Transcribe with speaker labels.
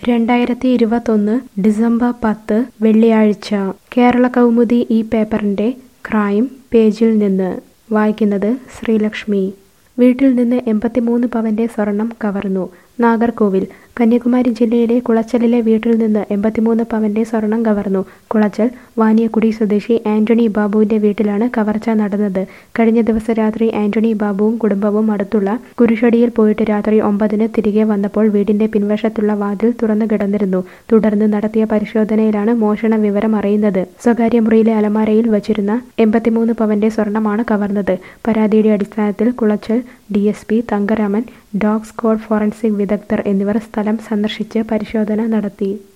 Speaker 1: രണ്ടായിരത്തി ഇരുപത്തൊന്ന് ഡിസംബർ പത്ത് വെള്ളിയാഴ്ച കേരള കൗമുദി ഈ പേപ്പറിൻ്റെ ക്രൈം പേജിൽ നിന്ന് വായിക്കുന്നത് ശ്രീലക്ഷ്മി വീട്ടിൽ നിന്ന് എൺപത്തിമൂന്ന് പവന്റെ സ്വർണം കവർന്നു നാഗർകോവിൽ കന്യാകുമാരി ജില്ലയിലെ കുളച്ചലിലെ വീട്ടിൽ നിന്ന് എൺപത്തിമൂന്ന് പവന്റെ സ്വർണം കവർന്നു കുളച്ചൽ വാനിയക്കുടി സ്വദേശി ആന്റണി ബാബുവിന്റെ വീട്ടിലാണ് കവർച്ച നടന്നത് കഴിഞ്ഞ ദിവസം രാത്രി ആന്റണി ബാബുവും കുടുംബവും അടുത്തുള്ള കുരിശടിയിൽ പോയിട്ട് രാത്രി ഒമ്പതിന് തിരികെ വന്നപ്പോൾ വീടിന്റെ പിൻവശത്തുള്ള വാതിൽ തുറന്നു കിടന്നിരുന്നു തുടർന്ന് നടത്തിയ പരിശോധനയിലാണ് മോഷണ വിവരം അറിയുന്നത് സ്വകാര്യ മുറിയിലെ അലമാരയിൽ വച്ചിരുന്ന എൺപത്തിമൂന്ന് പവന്റെ സ്വർണമാണ് കവർന്നത് പരാതിയുടെ അടിസ്ഥാനത്തിൽ Kulachal D S P Thangaraman dog squad forensic വിദഗ്ധർ എന്നിവർ സ്ഥലം സന്ദർശിച്ച് പരിശോധന നടത്തി